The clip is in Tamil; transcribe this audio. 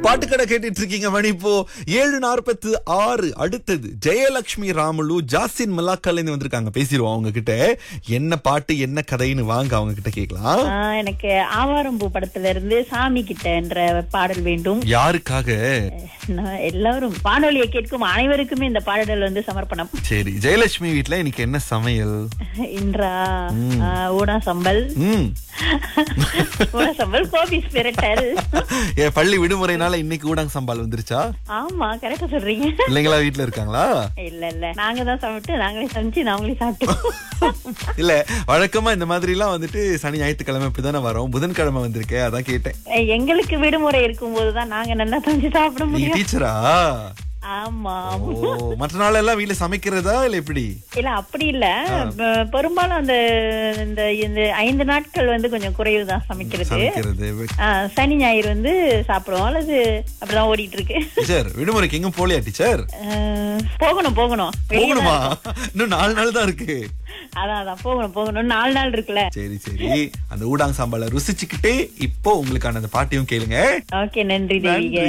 பாட்டுக்கடை கேட்டுட்டு இருக்கீங்க மணி இப்போ ஏழு நாற்பத்து ஆறு அடுத்தது ஜெயலட்சுமி ராமுலு ஜாசின் மல்லாக்கல்ல இருந்து வந்திருக்காங்க பேசிடுவோம் அவங்க கிட்ட என்ன பாட்டு என்ன கதைன்னு வாங்க அவங்க கிட்ட கேட்கலாம் ஆஹ் எனக்கு ஆவாரம்பூ படத்துல இருந்து சாமி கிட்ட என்ற பாடல் வேண்டும் யாருக்காக நான் எல்லாரும் வானொலியை கேட்கும் அனைவருக்குமே இந்த பாடல் வந்து சமர்ப்பணம் சரி ஜெயலட்சுமி வீட்ல இன்னைக்கு என்ன சமையல் இன்றா ஆஹ் ஊனா சம்பல் ம் ஊனா சம்பல் கோபி ஸ்பிரிட்டல் ஏன் பள்ளி விடுமுறைனால இன்னைக்கு ஊடாங்க சம்பால் வந்துருச்சா ஆமா கரெக்டா சொல்றீங்க இல்லைங்களா வீட்ல இருக்காங்களா இல்ல இல்ல நாங்க தான் சமைட்டு நாங்களே சமைச்சு நாங்களே சாப்பிட்டோம் இல்ல வழக்கமா இந்த மாதிரி எல்லாம் வந்துட்டு சனி ஞாயிற்றுக்கிழமை இப்படிதானே வரோம் புதன்கிழமை வந்திருக்கேன் அதான் கேட்டேன் அஹ் எங்களுக்கு விடுமுறை இருக்கும் போதுதான் நாங்க நல்லா சமைச்சு சாப்பிட நீங்க முடியும் டீச்சரா ஆமா ஓ மற்ற நாள் எல்லாம் வீட்ல சமைக்கிறதா இல்ல எப்படி இல்ல அப்படி இல்ல ப- பெரும்பாலும் அந்த இந்த இந்த ஐந்து நாட்கள் வந்து கொஞ்சம் குறைவுதான் சமைக்கிறது சமைக்கிறது ஆ, சனி ஞாயிறு வந்து சாப்பிடுவோம் அல்லது அப்படிதான் ஓடிட்டு இருக்கு டீச்சர் விடுமுறைக்கு எங்க போலியா டீச்சர் அஹ், போகணும் போகணும் வெளிய தான் போகணுமா இன்னும் நாலு நாள் தான் இருக்கு அதான் அதான் போகணும் போகணும் நாலு நாள் இருக்குல்ல சரி சரி அந்த ஊடாங் சாம்பால ருசிச்சுக்கிட்டே இப்போ உங்களுக்கான அந்த பாட்டையும் கேளுங்க ஓகே நன்றி தேவிக